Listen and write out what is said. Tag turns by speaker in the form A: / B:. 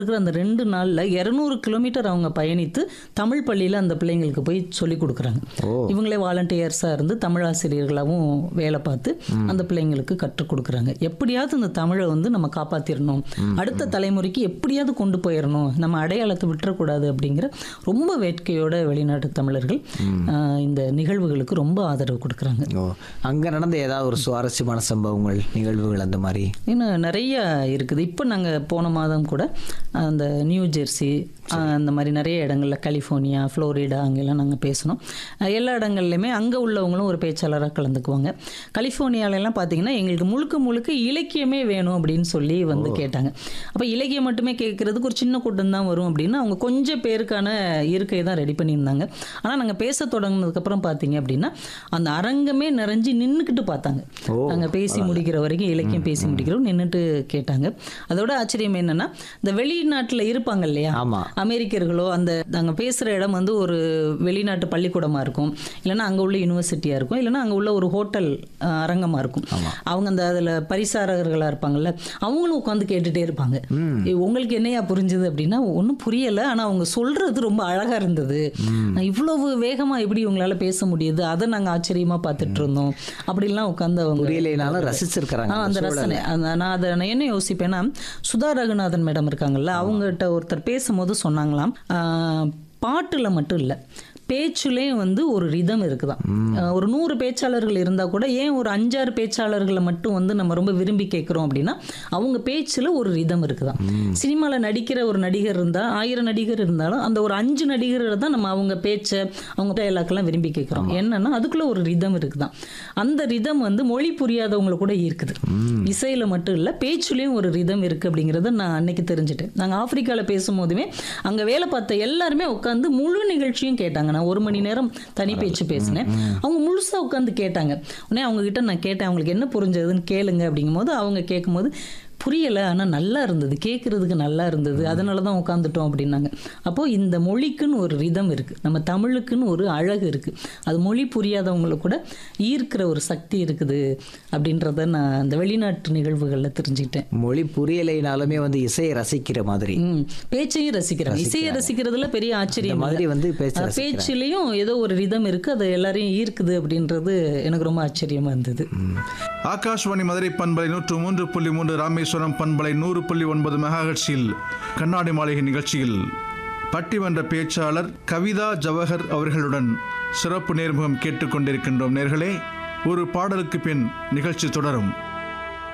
A: இருக்கிற அந்த ரெண்டு நாளில் இரநூறு கிலோமீட்டர் அவங்க பயணித்து தமிழ் பள்ளியில் அந்த பிள்ளைங்களுக்கு போய் சொல்லி கொடுக்குறாங்க
B: ஓ
A: இவங்களே வாலண்டியர்ஸாக இருந்து தமிழ் ஆசிரியர்களாகவும் வேலை பார்த்து அந்த பிள்ளைங்களுக்கு கற்றுக் கொடுக்குறாங்க எப்படியாவது இந்த தமிழை வந்து நம்ம காப்பாற்றிடணும் அடுத்த தலைமுறைக்கு எப்படியாவது கொண்டு போயிடணும் நம்ம அடையாளத்தை விட்டுறக்கூடாது அப்படிங்கிற ரொம்ப வேட்கையோட வெளிநாட்டு தமிழர்கள் ஆஹ், இந்த நிகழ்வுகளுக்கு ரொம்ப ஆதரவு கொடுக்குறாங்க
B: ஓ அங்கே நடந்த ஏதாவது ஒரு சுவாரஸ்யமான சம்பவங்கள் நிகழ்வுகள் அந்த மாதிரி
A: இன்னும் நிறைய இருக்குது இப்போ நாங்கள் போன மாதம் கூட அந்த நியூ ஜெர்சி ஆஹ், அந்த மாதிரி நிறைய இடங்கள்ல கலிஃபோர்னியா ஃப்ளோரிடா அங்கெல்லாம் நாங்கள் பேசினோம் அஹ், எல்லா இடங்கள்லையுமே அங்கே உள்ளவங்களும் ஒரு பேச்சாளராக கலந்துக்குவாங்க கலிஃபோர்னியாலெல்லாம் பார்த்தீங்கன்னா எங்களுக்கு முழுக்க முழுக்க இலக்கியமே வேணும் அப்படின்னு சொல்லி வந்து கேட்டாங்க அப்போ இலக்கியம் மட்டுமே கேட்குறதுக்கு ஒரு சின்ன கூட்டம் தான் வரும் அப்படின்னு அவங்க கொஞ்சம் பேருக்கான இருக்கையை தான் ரெடி பண்ணியிருந்தாங்க ஆனால் நாங்கள் பேச தொடங்கினதுக்கப்புறம் பார்த்தீங்க அப்படின்னா அந்த அரங்கமே நிறைஞ்சு நின்றுக்கிட்டு பார்த்தாங்க
B: ஓ,
A: நாங்கள் பேசி முடிக்கிற வரைக்கும் இலக்கியம் பேசி முடிக்கிறோம் நின்றுட்டு கேட்டாங்க அதோட ஆச்சரியம் என்னன்னா இந்த வெளிநாட்டில் இருப்பாங்க இல்லையா
B: ஆமா
A: அமெரிக்கர்களோ அந்த நாங்கள் பேசுகிற இடம் வந்து ஒரு வெளிநாட்டு பள்ளிக்கூடமாக இருக்கும் இல்லைன்னா அங்கே உள்ள யூனிவர்சிட்டியாக இருக்கும் இல்லைன்னா அங்கே உள்ள ஒரு ஹோட்டல் அரங்கமாக இருக்கும் அவங்க அந்த அதில் பரிசாரகர்களாக இருப்பாங்கல்ல அவங்களும் உட்காந்து கேட்டுட்டே இருப்பாங்க "ஏய், உங்களுக்கு என்னையா புரிஞ்சுது அப்படின்னா ஒன்றும் புரியலை ஆனால் அவங்க சொல்கிறது ரொம்ப அழகாக இருந்தது இவ்வளவு வேகமாக எப்படி உங்களால் பேச முடியுது அதை நாங்கள் ஆச்சரியமாக பார்த்துட்டு இருந்தோம் அப்படிலாம் உட்காந்து அவங்க
B: புரியலைனாலும் ரசிச்சிருக்கிறாங்க
A: ஆ, அந்த ரசனை அந்த- நான் அதை நான் என்ன யோசிப்பேன்னா சுதா ரகுநாதன் மேடம் இருக்காங்கல்ல அவங்ககிட்ட ஒருத்தர் பேசும்போது சொன்னாங்களாம் ஆ, பாட்டுல மட்டும் இல்லை பேச்சுலேயும் வந்து ஒரு ரிதம் இருக்குதாம் ஆ, ஒரு நூறு பேச்சாளர்கள் இருந்தால் கூட ஏன் ஒரு அஞ்சாறு பேச்சாளர்களை மட்டும் வந்து நம்ம ரொம்ப விரும்பி கேட்குறோம் அப்படின்னா அவங்க பேச்சில் ஒரு ரிதம் இருக்குதாம் சினிமாவில் நடிக்கிற ஒரு நடிகர் இருந்தால் ஆயிரம் நடிகர் இருந்தாலும் அந்த ஒரு அஞ்சு நடிகரை தான் நம்ம அவங்க பேச்சை அவங்க டைலாக்கெல்லாம் விரும்பி கேட்குறோம் என்னன்னா அதுக்குள்ள ஒரு ரிதம் இருக்குதாம் அந்த ரிதம் வந்து மொழி புரியாதவங்களை கூட இருக்குது இசையில் மட்டும் இல்லை பேச்சுலேயும் ஒரு ரிதம் இருக்குது அப்படிங்கிறத நான் அன்னைக்கு தெரிஞ்சுட்டேன் நாங்கள் ஆப்பிரிக்காவில் பேசும்போதுமே அங்கே வேலை பார்த்த எல்லாருமே உட்காந்து முழு நிகழ்ச்சியும் கேட்டாங்க நான் ஒரு மணி நேரம் தனி பேச்சு பேசினேன் அவங்க முழுசாக உட்காந்து கேட்டாங்க உடனே அவங்க கிட்ட நான் கேட்டேன் அவங்களுக்கு என்ன புரிஞ்சதுன்னு கேளுங்க அப்படிங்கும்போது அவங்க கேட்கும்போது புரியலை ஆனால் நல்லா இருந்தது கேட்குறதுக்கு நல்லா இருந்தது அதனால தான் உட்காந்துட்டோம் அப்படின்னாங்க அப்போது இந்த மொழிக்குன்னு ஒரு ரிதம் இருக்குது நம்ம தமிழுக்குன்னு ஒரு அழகு இருக்குது அது மொழி புரியாதவங்களை கூட ஈர்க்கிற ஒரு சக்தி இருக்குது அப்படின்றத நான் அந்த வெளிநாட்டு நிகழ்வுகளில் தெரிஞ்சுக்கிட்டேன்
B: மொழி புரியலைனாலுமே வந்து இசையை ரசிக்கிற மாதிரி
A: ம் பேச்சையும் ரசிக்கிறாங்க இசையை ரசிக்கிறதுல பெரிய ஆச்சரியம்
B: இந்த மாதிரி
A: இல்லை.
B: வந்து பேச்ச
A: அஹ்
B: ரசிக்கிறாங்க.
A: பேச்சிலையும் ஏதோ ஒரு ரிதம் இருக்குது அது எல்லாரையும் ஈர்க்குது அப்படின்றது எனக்கு ரொம்ப ஆச்சரியமாக இருந்தது
C: ஆகாஷ்வாணி மதுரை பண்பலை நூற்று மூன்று புள்ளி மூன்று ராமேஸ்வரம் பண்பலை நூறு புள்ளி ஒன்பது மெகாஹெட்ஸில் கண்ணாடி மாளிகை நிகழ்ச்சியில் பட்டிமன்ற பேச்சாளர் கவிதா ஜவஹர் அவர்களுடன் சிறப்பு நேர்முகம் கேட்டுக்கொண்டிருக்கின்றோம் நேர்களே ஒரு பாடலுக்கு பின் நிகழ்ச்சி தொடரும்